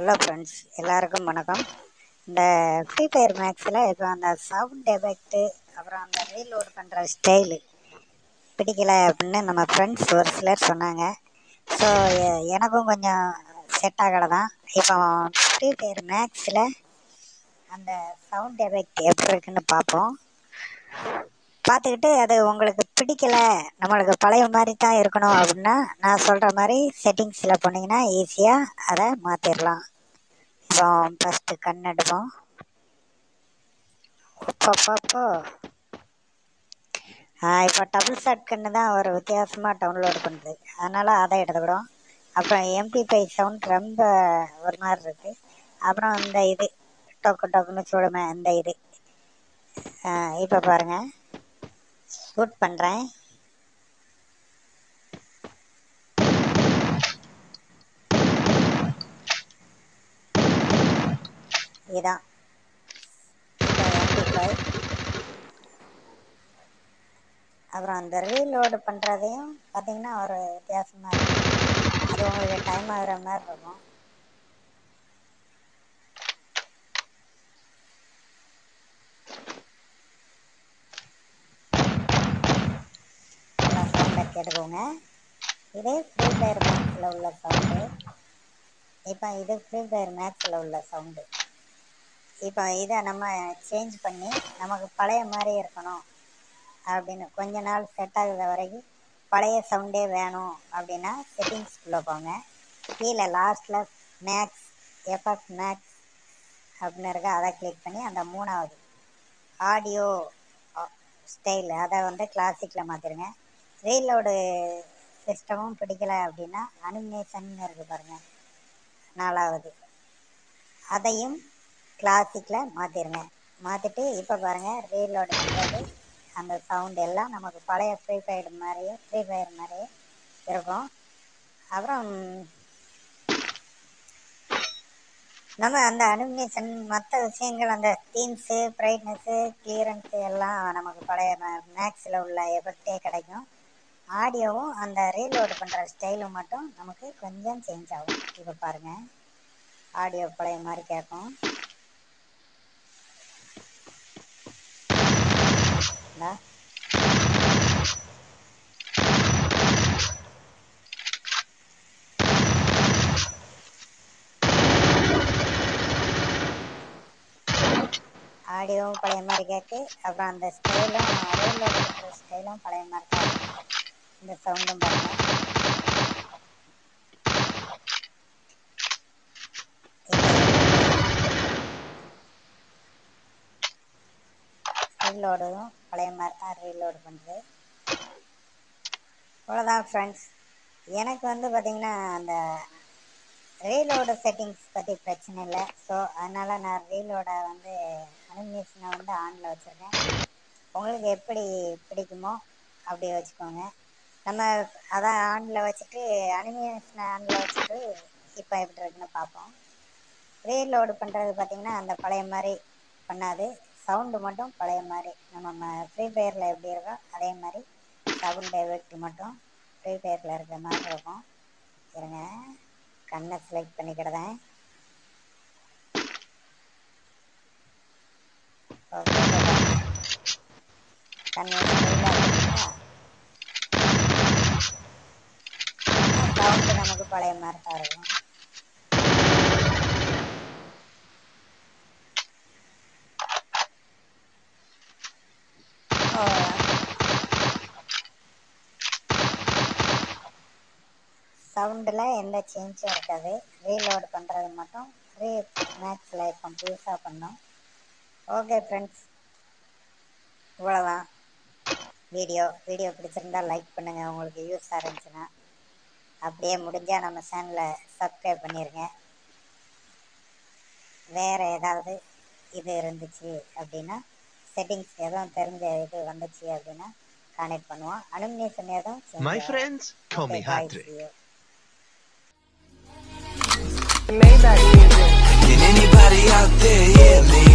Hello friends எல்லாருக்கும் வணக்கம் இந்த ஃப்ரீ ஃபயர் மேக்ஸில் இப்போ அந்த சவுண்ட் எஃபெக்ட்டு அப்புறம் அந்த ரீலோட் பண்ணுற ஸ்டைலு பிடிக்கல அப்படின்னு நம்ம ஃப்ரெண்ட்ஸ் ஒரு சிலர் சொன்னாங்க ஸோ எனக்கும் கொஞ்சம் செட் ஆகலை தான் இப்போ ஃப்ரீ ஃபயர் மேக்ஸில் அந்த சவுண்ட் எஃபெக்ட் எப்படி இருக்குன்னு பார்ப்போம் பார்த்துக்கிட்டு அது உங்களுக்கு பிடிக்கல நம்மளுக்கு பழைய மாதிரி தான் இருக்கணும் அப்படின்னா நான் சொல்கிற மாதிரி செட்டிங்ஸில் போனீங்கன்னா ஈஸியாக அதை மாற்றிடலாம் இப்போ ஃபஸ்ட்டு கண் எடுப்போம் அப்பப்போ இப்போ டபுள் ஷாட் கண்ணு தான் ஒரு வித்தியாசமாக டவுன்லோட் பண்ணுது அதனால் அதை எடுத்துக்கிடும் அப்புறம் எம்பி ஃபைவ் சவுண்ட் ரொம்ப ஒரு மாதிரி இருக்குது அப்புறம் இந்த இது டொக்கு டொக்குன்னு சுடுமே அந்த இது இப்போ பாருங்கள் ஷூட் பண்ணுறேன் இதுதான் அப்புறம் அந்த ரீலோடு பண்ணுறதையும் பார்த்தீங்கன்னா ஒரு வித்தியாசமாக இருக்கும் அது உங்களுக்கு டைம் ஆகிற மாதிரி இருக்கும் சவுண்டை கேட்டுக்கோங்க இதே ஃப்ரீ ஃபயர் மேக்ஸில் உள்ள சவுண்டு இப்போ இது ஃப்ரீ ஃபயர் மேக்ஸில் உள்ள சவுண்டு இப்போ இதை நம்ம சேஞ்ச் பண்ணி நமக்கு பழைய மாதிரி இருக்கணும் அப்படின்னு கொஞ்ச நாள் செட் ஆகுற வரைக்கும் பழைய சவுண்டே வேணும் அப்படின்னா செட்டிங்ஸ்குள்ளே போங்க கீழே லாஸ்ட்டில் மேக்ஸ் எஃபெக்ட் மேக்ஸ் அப்படின்னு இருக்க அதை கிளிக் பண்ணி அந்த மூணாவது ஆடியோ ஸ்டைல் அதை வந்து கிளாசிக்கில் மாற்றிடுங்க ரீலோடு சிஸ்டமும் பிடிக்கல அப்படின்னா அனிமேஷன் இருக்குது பாருங்கள் நாலாவது அதையும் கிளாசிக்கில் மாற்றிடுங்க மாற்றிட்டு இப்போ பாருங்கள் ரீலோடு பண்ணுறது அந்த சவுண்ட் எல்லாம் நமக்கு பழைய ஃப்ரீ ஃபயர் மாதிரியே ஃப்ரீ ஃபயர் மாதிரியே இருக்கும் அப்புறம் நம்ம அந்த அனிமேஷன் மற்ற விஷயங்கள் அந்த தீம்ஸு ப்ரைட்னஸ்ஸு கிளியரன்ஸு எல்லாம் நமக்கு பழைய மேக்ஸில் உள்ள எஃபெக்டே கிடைக்கும் ஆடியோவும் அந்த ரீலோடு பண்ணுற ஸ்டைலும் மட்டும் நமக்கு கொஞ்சம் சேஞ்ச் ஆகும் இப்போ பாருங்கள் ஆடியோ பழைய மாதிரி கேட்கும் ஆடியோவும் பழைய மாதிரி கேட்கு அப்புறம் அந்த ஸ்டைலும் ரீலோடு பண்ணுற ஸ்டைலும் பழைய மாதிரி தான் இருக்கும் இந்த சவுண்டும் பாருங்கள் ரீலோடும் பழைய மாதிரி தான் ரீலோடு பண்ணுறது அவ்வளோதான் ஃப்ரெண்ட்ஸ் எனக்கு வந்து பார்த்திங்கன்னா அந்த ரீலோடு செட்டிங்ஸ் பற்றி பிரச்சனை இல்லை ஸோ அதனால் நான் ரீலோடை வந்து அனிமேஷனை வந்து ஆனில் வச்சுருக்கேன் உங்களுக்கு எப்படி பிடிக்குமோ அப்படி வச்சுக்கோங்க நம்ம அதான் ஆனில் வச்சுட்டு அனிமேஷனை ஆனில் வச்சுட்டு இப்போ எப்படி இருக்குன்னு பார்ப்போம் ரீலோடு பண்ணுறது பார்த்திங்கன்னா அந்த பழைய மாதிரி பண்ணாது சவுண்டு மட்டும் பழைய மாதிரி நம்ம ஃப்ரீ ஃபயரில் எப்படி இருக்கோ அதே மாதிரி சவுண்ட் எஃபெக்ட் மட்டும் ஃப்ரீ ஃபயரில் இருக்கிற மாதிரி இருக்கும் இருங்க கண்ணை செலக்ட் பண்ணிக்கிடுதேன் ஓகே கண்ணு சவுண்டு நமக்கு பழைய மாதிரி தான் இருக்கும் சவுண்டில் எந்த சேஞ்சும் இருக்காது ரீலோட் பண்ணுறது மட்டும் ரீ மேக்ஸில் இப்போ புதுசாக பண்ணோம் ஓகே ஃப்ரெண்ட்ஸ் இவ்வளோதான் வீடியோ வீடியோ பிடிச்சிருந்தா லைக் பண்ணுங்கள் உங்களுக்கு யூஸாக இருந்துச்சுன்னா அப்படியே முடிஞ்சால் நம்ம சேனலை சப்ஸ்கிரைப் பண்ணிடுங்க வேறு ஏதாவது இது இருந்துச்சு அப்படின்னா செட்டிங்ஸ் எதுவும் தெரிஞ்ச இது வந்துச்சு அப்படின்னா கான்டெக்ட் பண்ணுவோம் அலுமினேஷன் எதுவும் My friends, call me Hattrick. Maybach music. Can anybody out there hear me?